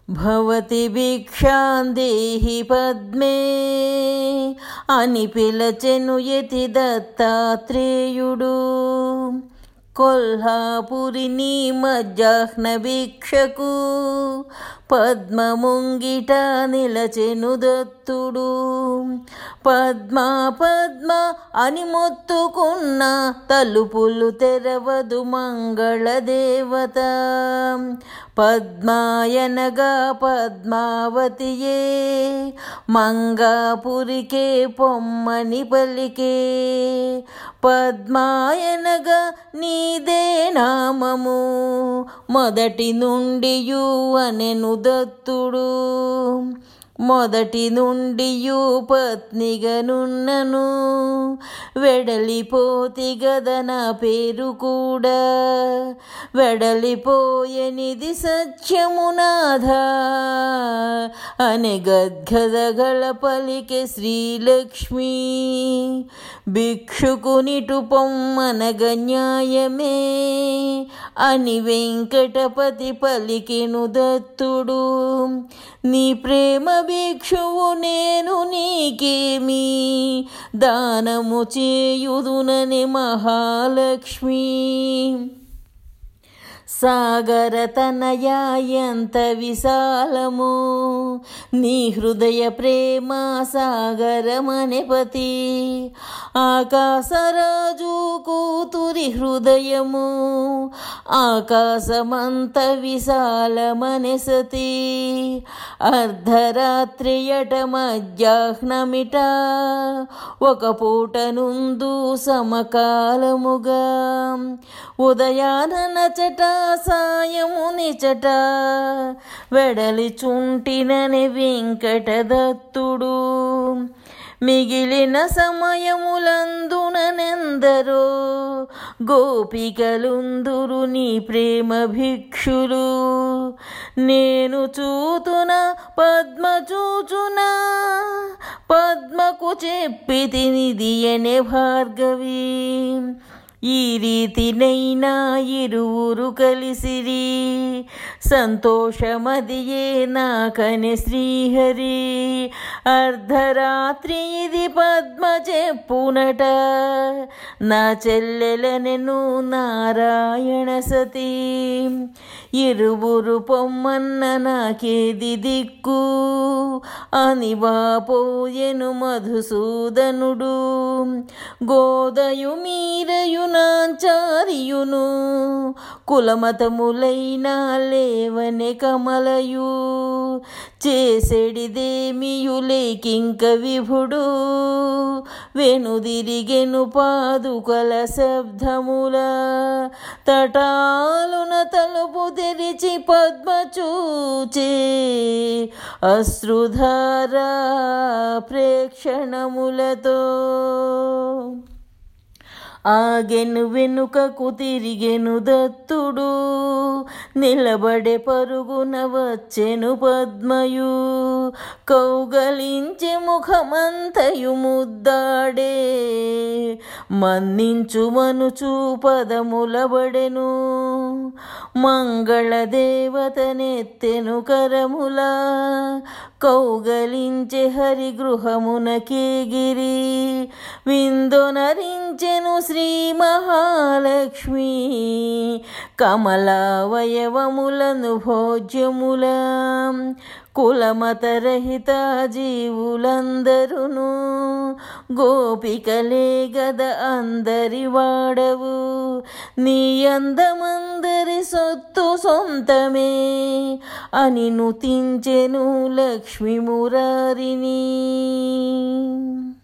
భవతి భిక్షాం దేహి పద్మే అని పిలచెను యతి దత్తాత్రేయుడు కొల్హాపురిని మధ్యాహ్న భిక్షకు పద్మముంగిట నిలచెను దత్తుడు పద్మ పద్మ అని మొత్తుకున్న తలుపులు తెరవదు మంగళదేవత పద్మాయనగా పద్మావతియే మంగాపురికే పొమ్మని పలికే పద్మాయనగా నీదే నామము మొదటి నుండి అనెను దత్తుడు మొదటి నుండి పత్నిగనున్నను వెడలిపోతి గద నా పేరు కూడా వెడలిపోయనిది సత్యమునాథ అని గద్గదగళ పలికె శ్రీలక్ష్మి భిక్షుకునిటు పొమ్మనగ న్యాయమే అని వెంకటపతి పలికెను దత్తుడు నీ ప్రేమ భిక్షువు నేను నీకేమి దానము చేయుదునని మహాలక్ష్మి సాగర తనయా ఎంత విశాలము నీ హృదయ ప్రేమ సాగరమనెపతి ఆకాశరాజు కూతురి హృదయము ఆకాశమంత విశాలమనెసతి అర్ధరాత్రియట మధ్యాహ్నమిట ఒక పూట నుందు సమకాలముగా ఉదయాన నచట సాయము నిచట వెడలి చుంటినని వెంకటదత్తుడు మిగిలిన సమయములందుననెందరో గోపికలుందురు నీ ప్రేమ భిక్షులు నేను చూతున పద్మ చూచున పద్మకు చెప్పి తినిదియనే భార్గవి ఈ రీతినైనా ఇరువురు కలిసిరి సంతోషమదియే నాకని శ్రీహరి అర్ధరాత్రి ఇది పద్మ చెప్పునట నా చెల్లెలనెను నారాయణ సతీ ఇరువురు పొమ్మన్న నాకేది దిక్కు అని వాపోయెను మధుసూదనుడు గోదయు మీరయు నాంచారియును కులమతములైన లేవనె కమలయు చేసెడిదేమియు లేకింక విభుడు వెనుదిరిగెను పాదుకల శబ్దముల తటాలున తలుపు తెరిచి పద్మ చూచే అశ్రుధారా ప్రేక్షణములతో ఆగెను వెనుకకు తిరిగెను దత్తుడు నిలబడే పరుగున వచ్చెను పద్మయు కౌగలించి ముఖమంతయు ముద్దాడే మన్నించు మనుచు పదములబడెను మంగళదేవతనెత్తెను కరముల కౌగలించె హరి గృహమునకేగిరి విందొనరించెను శ్రీ మహాలక్ష్మి కమలావయవములను భోజ్యముల కులమతరహిత జీవులందరును గోపికలే గద అందరి వాడవు నీ అందమందరి సొత్తు సొంతమే అని నుతించెను లక్ష్మీ మురారిని